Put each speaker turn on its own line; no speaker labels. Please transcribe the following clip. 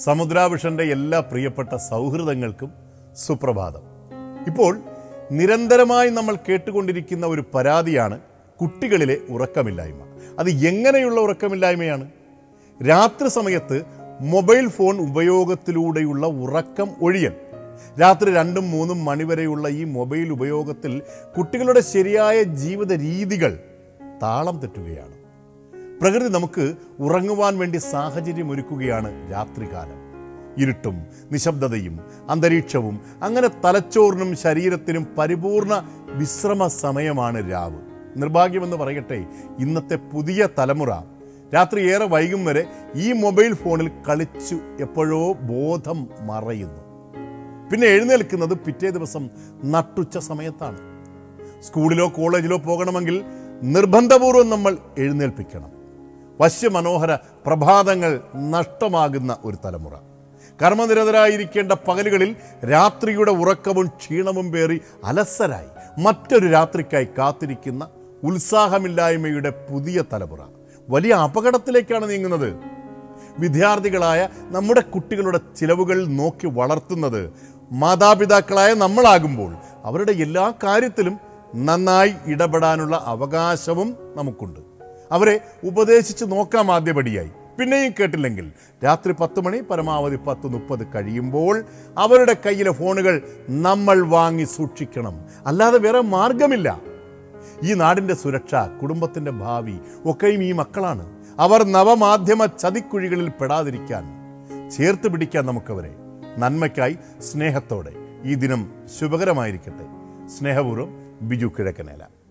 സമുദ്രാഭിഷന്റെ എല്ലാ പ്രിയപ്പെട്ട സൗഹൃദങ്ങൾക്കും സുപ്രഭാതം ഇപ്പോൾ നിരന്തരമായി നമ്മൾ കേട്ടുകൊണ്ടിരിക്കുന്ന ഒരു പരാതിയാണ് കുട്ടികളിലെ ഉറക്കമില്ലായ്മ അത് എങ്ങനെയുള്ള ഉറക്കമില്ലായ്മയാണ് രാത്രി സമയത്ത് മൊബൈൽ ഫോൺ ഉപയോഗത്തിലൂടെയുള്ള ഉറക്കം ഒഴിയൽ രാത്രി രണ്ടും മൂന്നും മണിവരെയുള്ള ഈ മൊബൈൽ ഉപയോഗത്തിൽ കുട്ടികളുടെ ശരിയായ ജീവിത രീതികൾ താളം തെറ്റുകയാണ് പ്രകൃതി നമുക്ക് ഉറങ്ങുവാൻ വേണ്ടി സാഹചര്യം ഒരുക്കുകയാണ് രാത്രികാലം ഇരുട്ടും നിശബ്ദതയും അന്തരീക്ഷവും അങ്ങനെ തലച്ചോറിനും ശരീരത്തിനും പരിപൂർണ വിശ്രമ സമയമാണ് രാവ് നിർഭാഗ്യമെന്ന് പറയട്ടെ ഇന്നത്തെ പുതിയ തലമുറ രാത്രി ഏറെ വൈകും വരെ ഈ മൊബൈൽ ഫോണിൽ കളിച്ചു എപ്പോഴോ ബോധം മറയുന്നു പിന്നെ എഴുന്നേൽക്കുന്നത് പിറ്റേ ദിവസം നട്ടുച്ച സമയത്താണ് സ്കൂളിലോ കോളേജിലോ പോകണമെങ്കിൽ നിർബന്ധപൂർവ്വം നമ്മൾ എഴുന്നേൽപ്പിക്കണം വശ്യമനോഹര പ്രഭാതങ്ങൾ നഷ്ടമാകുന്ന ഒരു തലമുറ കർമ്മനിരതരായിരിക്കേണ്ട പകലുകളിൽ രാത്രിയുടെ ഉറക്കവും ക്ഷീണവും പേറി അലസരായി മറ്റൊരു രാത്രിക്കായി കാത്തിരിക്കുന്ന ഉത്സാഹമില്ലായ്മയുടെ പുതിയ തലമുറ വലിയ അപകടത്തിലേക്കാണ് നീങ്ങുന്നത് വിദ്യാർത്ഥികളായ നമ്മുടെ കുട്ടികളുടെ ചിലവുകൾ നോക്കി വളർത്തുന്നത് മാതാപിതാക്കളായ നമ്മളാകുമ്പോൾ അവരുടെ എല്ലാ കാര്യത്തിലും നന്നായി ഇടപെടാനുള്ള അവകാശവും നമുക്കുണ്ട് അവരെ ഉപദേശിച്ച് നോക്കാം ആദ്യപടിയായി പിന്നെയും കേട്ടില്ലെങ്കിൽ രാത്രി പത്ത് മണി പരമാവധി പത്ത് മുപ്പത് കഴിയുമ്പോൾ അവരുടെ കയ്യിലെ ഫോണുകൾ നമ്മൾ വാങ്ങി സൂക്ഷിക്കണം അല്ലാതെ വേറെ മാർഗമില്ല ഈ നാടിൻ്റെ സുരക്ഷ കുടുംബത്തിൻ്റെ ഭാവി ഒക്കെയും ഈ മക്കളാണ് അവർ നവമാധ്യമ ചതിക്കുഴികളിൽ പെടാതിരിക്കാൻ ചേർത്ത് പിടിക്കാൻ നമുക്കവരെ നന്മയ്ക്കായി സ്നേഹത്തോടെ ഈ ദിനം ശുഭകരമായിരിക്കട്ടെ സ്നേഹപൂർവ്വം ബിജു കിഴക്കനേല